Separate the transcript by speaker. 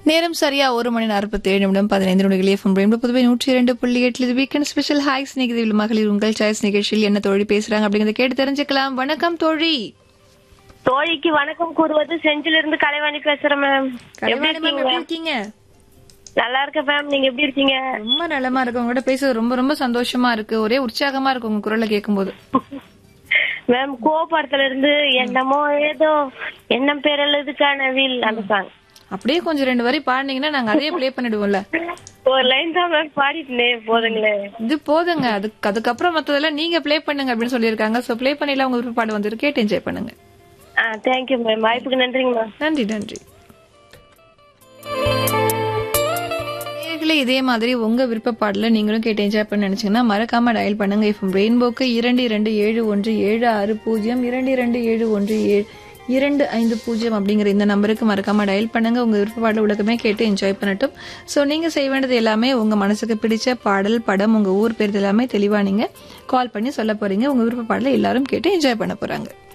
Speaker 1: நேரம் சரியா ஒரு மணி நாற்பத்தி ஏழு நிமிடம் பதினைந்து நொடிகள் எஃப்எம் ரெண்டு புதுவை நூற்றி இரண்டு புள்ளி எட்டில் இது வீக்கெண்ட் ஸ்பெஷல் ஹாய் ஸ்நேகிதில் மகளிர் உங்கள் சாய்ஸ் நிகழ்ச்சியில் என்ன தோழி பேசுறாங்க அப்படிங்கறத கேட்டு தெரிஞ்சுக்கலாம் வணக்கம் தோழி
Speaker 2: தோழிக்கு வணக்கம் கூறுவது செஞ்சில இருந்து கலைவாணி பேசுறேன் மேம் எப்படி
Speaker 1: கலைவாணி மேம்
Speaker 2: இருக்கீங்க
Speaker 1: எப்படி இருக்கீங்க
Speaker 2: நல்லா இருக்கேன் மேம் நீங்க எப்படி இருக்கீங்க
Speaker 1: ரொம்ப நலமா இருக்கு உங்ககிட்ட பேசுறது ரொம்ப ரொம்ப சந்தோஷமா இருக்கு ஒரே உற்சாகமா இருக்கு உங்க குரலை கேட்கும்போது
Speaker 2: மேம் கோபுரத்துல இருந்து என்னமோ ஏதோ எண்ணம் பேரல்லது கனவில் அந்த சாங்
Speaker 1: அப்படியே கொஞ்சம் ரெண்டு வரி பாடினீங்கன்னா நாங்க அதையே ப்ளே பண்ணிடுவோம்ல
Speaker 2: ஒரு லைன் தான் மேம் பாடிட்டே போதுங்களே
Speaker 1: இது போதுங்க அதுக்கு அதுக்கப்புறம் மத்ததெல்லாம் நீங்க ப்ளே பண்ணுங்க அப்படின்னு சொல்லியிருக்காங்க சோ ப்ளே பண்ணிலாம் உங்க விருப்ப பாடு வந்து கேட்டு என்ஜாய் பண்ணுங்க
Speaker 2: ஆ தேங்க்யூ மேம் வாய்ப்புக்கு நன்றிங்க மேம்
Speaker 1: நன்றி நன்றி நேயர்களே, இதே மாதிரி உங்க விருப்ப பாடல நீங்களும் கேட்டு என்ஜாய் பண்ண நினைச்சீங்கன்னா மறக்காம டயல் பண்ணுங்க இப்போ ரெயின்போக்கு இரண்டு இரண்டு ஏழு ஒன்று ஏழு ஆறு பூஜ்ஜியம் இரண்டு இரண்டு ஏழு ஒன்று ஏழு இரண்டு ஐந்து பூஜ்ஜியம் அப்படிங்கிற இந்த நம்பருக்கு மறக்காம டயல் பண்ணுங்க உங்க விருப்ப பாடல உலகமே கேட்டு என்ஜாய் பண்ணட்டும் ஸோ நீங்க செய்ய வேண்டியது எல்லாமே உங்க மனசுக்கு பிடிச்ச பாடல் படம் உங்க ஊர் பேர் எல்லாமே தெளிவா நீங்க கால் பண்ணி சொல்ல போறீங்க உங்க விருப்ப பாடல எல்லாரும் கேட்டு என்ஜாய் பண்ண போறாங்க